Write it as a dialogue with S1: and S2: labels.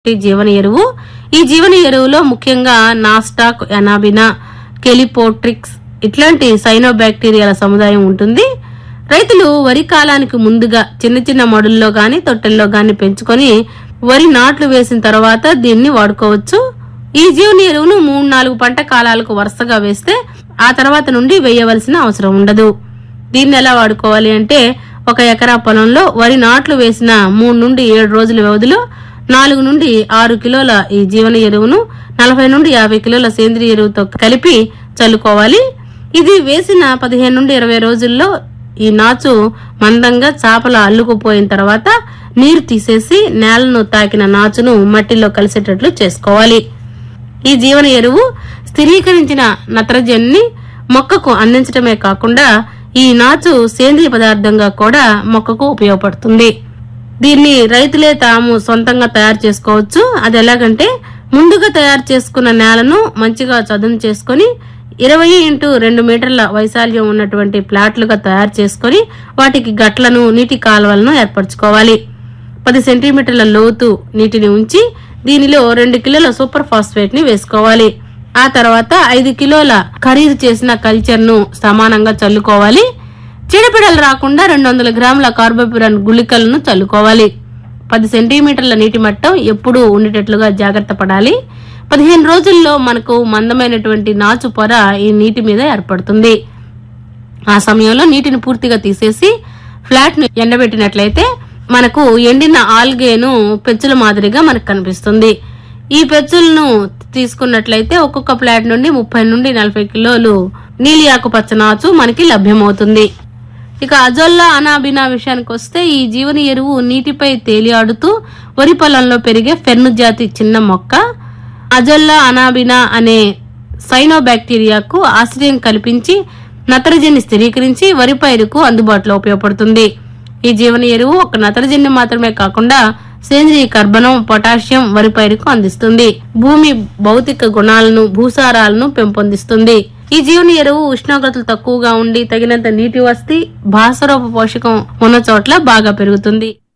S1: ఈ జీవన ఎరువు ఈ జీవన ఎరువులో ముఖ్యంగా నాస్టాక్ ఎనాబినా కెలిపోట్రిక్స్ ఇట్లాంటి సైనోబాక్టీరియాల సముదాయం ఉంటుంది రైతులు వరి కాలానికి ముందుగా చిన్న చిన్న మడుల్లో గాని తొట్టెల్లో గాని పెంచుకొని వరి నాట్లు వేసిన తర్వాత దీన్ని వాడుకోవచ్చు ఈ జీవన ఎరువును మూడు నాలుగు పంట కాలాలకు వరుసగా వేస్తే ఆ తర్వాత నుండి వేయవలసిన అవసరం ఉండదు దీన్ని ఎలా వాడుకోవాలి అంటే ఒక ఎకరా పొలంలో వరి నాట్లు వేసిన మూడు నుండి ఏడు రోజుల వ్యవధిలో నాలుగు నుండి ఆరు కిలోల ఈ జీవన ఎరువును నలభై నుండి యాభై కిలోల సేంద్రియ ఎరువుతో కలిపి చల్లుకోవాలి ఇది వేసిన పదిహేను నుండి ఇరవై రోజుల్లో ఈ నాచు మందంగా చాపల అల్లుకుపోయిన తర్వాత నీరు తీసేసి నేలను తాకిన నాచును మట్టిలో కలిసేటట్లు చేసుకోవాలి ఈ జీవన ఎరువు స్థిరీకరించిన నత్రజనిని మొక్కకు అందించడమే కాకుండా ఈ నాచు సేంద్రియ పదార్థంగా కూడా మొక్కకు ఉపయోగపడుతుంది దీన్ని రైతులే తాము సొంతంగా తయారు చేసుకోవచ్చు అది ఎలాగంటే ముందుగా తయారు చేసుకున్న నేలను మంచిగా చదును చేసుకొని ఇరవై ఇంటూ రెండు మీటర్ల వైశాల్యం ఉన్నటువంటి ప్లాట్లుగా తయారు చేసుకొని వాటికి గట్లను నీటి కాలువలను ఏర్పరచుకోవాలి పది సెంటీమీటర్ల లోతు నీటిని ఉంచి దీనిలో రెండు కిలోల సూపర్ ఫాస్ఫేట్ ని వేసుకోవాలి ఆ తర్వాత ఐదు కిలోల ఖరీదు చేసిన కల్చర్ ను సమానంగా చల్లుకోవాలి చీడపీడలు రాకుండా రెండు వందల గ్రాముల కార్బోపిరాన్ గుళికలను చల్లుకోవాలి పది సెంటీమీటర్ల నీటి మట్టం ఎప్పుడూ ఉండేటట్లుగా జాగ్రత్త పడాలి పదిహేను రోజుల్లో మనకు మందమైనటువంటి నాచు పొర ఈ నీటి మీద ఏర్పడుతుంది ఆ సమయంలో నీటిని పూర్తిగా తీసేసి ఫ్లాట్ ను ఎండబెట్టినట్లయితే మనకు ఎండిన ఆల్గేను పెచ్చుల మాదిరిగా మనకు కనిపిస్తుంది ఈ పెచ్చులను తీసుకున్నట్లయితే ఒక్కొక్క ప్లాట్ నుండి ముప్పై నుండి నలభై కిలోలు నీలి ఆకుపచ్చ నాచు మనకి లభ్యమవుతుంది ఇక అజొల్లా అనాబినా విషయానికి వస్తే ఈ జీవన ఎరువు నీటిపై తేలియాడుతూ వరి పొలంలో పెరిగే ఫెర్ను జాతి చిన్న మొక్క అజొల్లా అనాబినా అనే సైనోబాక్టీరియాకు ఆశ్రయం కల్పించి నత్రజని స్థిరీకరించి వరి పైరుకు అందుబాటులో ఉపయోగపడుతుంది ఈ జీవన ఎరువు ఒక నత్రజని మాత్రమే కాకుండా సేంద్రియ కర్బనం పొటాషియం వరి పైరుకు అందిస్తుంది భూమి భౌతిక గుణాలను భూసారాలను పెంపొందిస్తుంది ఈ జీవన ఎరువు ఉష్ణోగ్రతలు తక్కువగా ఉండి తగినంత నీటి వస్తి భాస్వరూప పోషకం ఉన్న చోట్ల బాగా పెరుగుతుంది